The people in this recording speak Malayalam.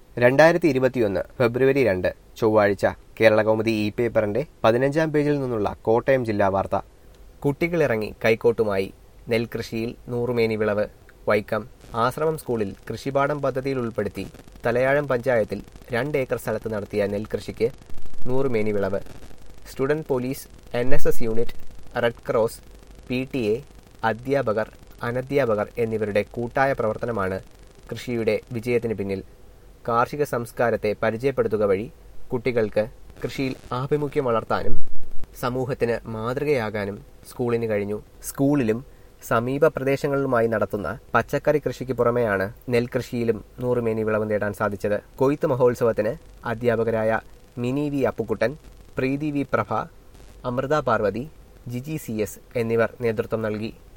രണ്ടായിരത്തി ഇരുപത്തിയൊന്ന് ഫെബ്രുവരി രണ്ട് ചൊവ്വാഴ്ച കേരളകൗമുദി ഇ പേപ്പറിന്റെ പതിനഞ്ചാം പേജിൽ നിന്നുള്ള കോട്ടയം ജില്ലാ വാർത്ത കുട്ടികളിറങ്ങി കൈക്കോട്ടുമായി നെൽകൃഷിയിൽ നൂറുമേനി വിളവ് വൈക്കം ആശ്രമം സ്കൂളിൽ കൃഷിപാഠം പദ്ധതിയിൽ ഉൾപ്പെടുത്തി തലയാഴം പഞ്ചായത്തിൽ രണ്ട് ഏക്കർ സ്ഥലത്ത് നടത്തിയ നെൽകൃഷിക്ക് നൂറുമേനി വിളവ് student police N S S unit red cross P T A അധ്യാപകർ അനധ്യാപകർ എന്നിവരുടെ കൂട്ടായ പ്രവർത്തനമാണ് കൃഷിയുടെ വിജയത്തിന് പിന്നിൽ കാർഷിക സംസ്കാരത്തെ പരിചയപ്പെടുത്തുക വഴി കുട്ടികൾക്ക് കൃഷിയിൽ ആഭിമുഖ്യം വളർത്താനും സമൂഹത്തിന് മാതൃകയാകാനും സ്കൂളിന് കഴിഞ്ഞു സ്കൂളിലും സമീപ പ്രദേശങ്ങളിലുമായി നടത്തുന്ന പച്ചക്കറി കൃഷിക്ക് പുറമെയാണ് നെൽകൃഷിയിലും നൂറുമേനി വിളവ് നേടാൻ സാധിച്ചത് കൊയ്ത്ത് മഹോത്സവത്തിന് അധ്യാപകരായ Mini V Appukuttan Preethi V Prabha Amritha Parvathy Jiji C S എന്നിവർ നേതൃത്വം നൽകി